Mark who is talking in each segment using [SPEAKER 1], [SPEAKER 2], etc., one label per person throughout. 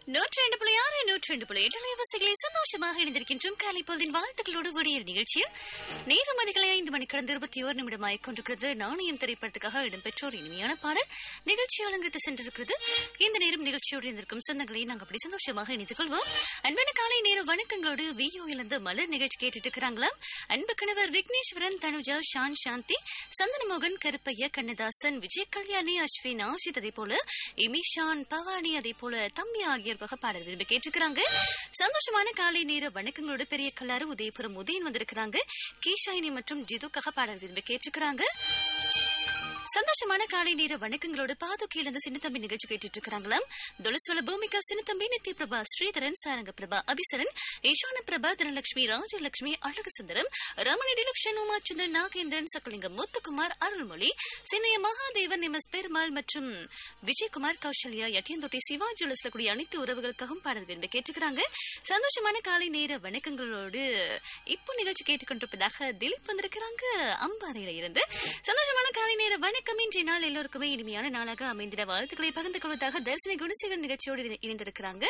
[SPEAKER 1] நூற்றி ரெண்டு புள்ளி ஆறு நூற்றி ரெண்டு புள்ளி எட்டு அலைவரிசைகளை சந்தோஷமாக இணைந்திருக்கின்றோம் காலை பொழுதின் வாழ்த்துக்களோடு விடியல் நிகழ்ச்சியில் நேரம் அதிகளை ஐந்து மணி கடந்த இருபத்தி ஓரு நிமிடமாய் கொண்டிருக்கிறது நாணயம் திரைப்படத்துக்காக இடம்பெற்றோர் இனிமையான பாடல் நிகழ்ச்சி அலங்கரித்து சென்றிருக்கிறது இந்த நேரம் நிகழ்ச்சியோடு இருந்திருக்கும் சொந்தங்களை நாங்கள் அப்படி சந்தோஷமாக இணைத்துக் கொள்வோம் அன்பான காலை நேர வணக்கங்களோடு வியோ இழந்த மலர் நிகழ்ச்சி கேட்டுட்டு இருக்கிறாங்களாம் அன்பு கணவர் விக்னேஸ்வரன் தனுஜா ஷான் சாந்தி சந்தனமோகன் கருப்பையா கண்ணதாசன் விஜய் கல்யாணி அஸ்வின் ஆஷித் அதே போல இமிஷான் பவானி அதே போல தம்பி ஆகியோருக்காக பாடல் விரும்பி கேட்டிருக்கிறாங்க சந்தோஷமான காலை நேர வணக்கங்களோட பெரிய கல்லாறு உதயபுரம் உதயன் வந்திருக்கிறாங்க கீஷாயினி மற்றும் ஜிதுக்காக பாடல் விரும்பி கேட்டிருக்கிறாங்க சந்தோஷமான காலை நேர வணக்கங்களோட பாதுகை இழந்த சின்னத்தம்பி நிகழ்ச்சி கேட்டுட்டு இருக்கிறாங்களாம் துளசுவல பூமிகா சின்னத்தம்பி நித்ய பிரபா ஸ்ரீதரன் சாரங்க பிரபா அபிசரன் ஈசான பிரபா தனலட்சுமி ராஜலட்சுமி அழகு சுந்தரம் ரமணி டிலக்ஷன் உமாச்சந்திரன் நாகேந்திரன் சக்கலிங்கம் முத்துக்குமார் அருள்மொழி சின்னைய மகாதேவன் எம் எஸ் பெருமாள் மற்றும் விஜயகுமார் கௌசல்யா எட்டியந்தொட்டி சிவாஜி உலசில் கூடிய அனைத்து உறவுகளுக்காகவும் பாடல் விரும்பி கேட்டுக்கிறாங்க சந்தோஷமான காலை நேர வணக்கங்களோடு இப்போ நிகழ்ச்சி கேட்டுக்கொண்டிருப்பதாக திலீப் வந்திருக்கிறாங்க அம்பாறையில இருந்து சந்தோஷமான காலை நேர வணக்கம் இன்றைய நாள் எல்லோருக்குமே இனிமையான நாளாக அமைந்திட வாழ்த்துக்களை பகிர்ந்து கொள்வதாக தரிசன குணசேகரன் நிகழ்ச்சியோடு இணை- இணைந்திருக்கிறாங்க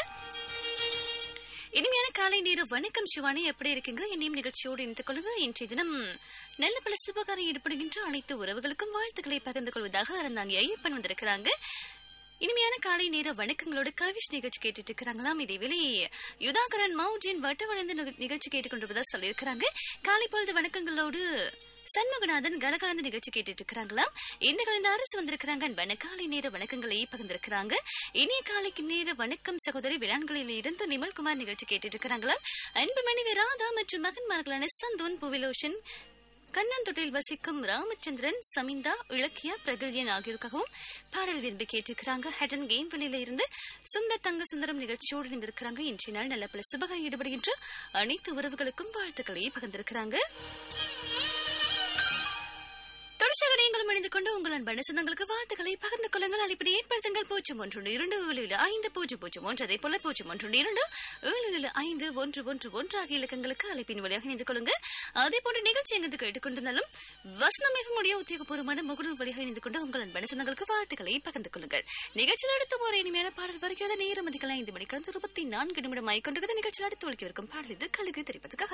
[SPEAKER 1] இனிமையான காலை நேர வணக்கம் சிவானி எப்படி இருக்கீங்க என்னையும் நிகழ்ச்சியோடு இணைத்துக் கொள்ளுங்க இன்றைய தினம் நல்ல பல சுபகாரம் ஈடுபடுகின்ற அனைத்து உறவுகளுக்கும் வாழ்த்துக்களை பகிர்ந்து கொள்வதாக அறந்தாங்க ஐயப்பன் வந்திருக்கிறாங்க இனிமையான காலை நேர வணக்கங்களோடு கவிஷ் நிகழ்ச்சி கேட்டுட்டு இருக்கிறாங்களாம் இதேவேளை யுதாகரன் மவுஜின் வட்ட வளர்ந்த நிக- நிகழ்ச்சி கேட்டுக்கொண்டிருப்பதா சொல்லியிருக்கிறாங்க காலை பொழுது வணக்கங்களோடு சண்முகநாதன் கலகலந்த நிகழ்ச்சி கேட்டுட்டு இருக்கிறாங்களாம் இந்த கலந்த அரசு வந்திருக்கிறாங்க அன்பான காலை நேர வணக்கங்களை பகிர்ந்திருக்கிறாங்க இனிய காலைக்கு நேர வணக்கம் சகோதரி விளான்களில் இருந்து நிமல்குமார் நிகழ்ச்சி கேட்டுட்டு இருக்கிறாங்களாம் அன்பு மனைவி ராதா மற்றும் மகன்மார்களான சந்தோன் புவிலோஷன் கண்ணந்தொட்டில் வசிக்கும் ராமச்சந்திரன் சமிந்தா இலக்கியா பிரகல்யன் ஆகியோருக்காகவும் பாடல் விரும்பி கேட்டிருக்கிறாங்க ஹெடன் கேம் வெளியில இருந்து சுந்தர் தங்க சுந்தரம் நிகழ்ச்சியோடு இணைந்திருக்கிறாங்க இன்றைய நாள் நல்ல பல சுபகாரம் ஈடுபடுகின்ற அனைத்து உறவுகளுக்கும் வாழ்த்துக்களை பகிர்ந்திருக்கிறாங்க தொடர்ச்சியாக நீங்களும் இணைந்து கொண்டு உங்கள் அன்பான சொந்தங்களுக்கு வாழ்த்துக்களை பகிர்ந்து கொள்ளுங்கள் அழைப்படி ஏற்படுத்துங்கள் பூஜ்ஜியம் ஒன்று இரண்டு ஏழு ஏழு ஐந்து பூஜ்ஜியம் பூஜ்ஜியம் ஒன்று அதே போல பூஜ்ஜியம் ஒன்று இரண்டு ஏழு ஏழு ஐந்து ஒன்று ஒன்று ஒன்று ஆகிய இலக்கங்களுக்கு அழைப்பின் வழியாக இணைந்து கொள்ளுங்க அதே போன்ற நிகழ்ச்சி எங்கு கேட்டுக்கொண்டிருந்தாலும் வசனமேகம் உடைய உத்தியோகபூர்வமான முகநூல் வழியாக இணைந்து கொண்டு உங்கள் அன்பான சொந்தங்களுக்கு வாழ்த்துக்களை பகிர்ந்து கொள்ளுங்கள் நிகழ்ச்சியில் அடுத்த ஒரு இனிமையான பாடல் வருகிறது நேரம் அதிகம் ஐந்து மணி கடந்து இருபத்தி நான்கு நிமிடம் ஆகிக்கொண்டிருக்கிறது நிகழ்ச்சியில் அடுத்து ஒழிக்க இருக்கும் பாடல் இது கழுகு தெரிப்பதற்காக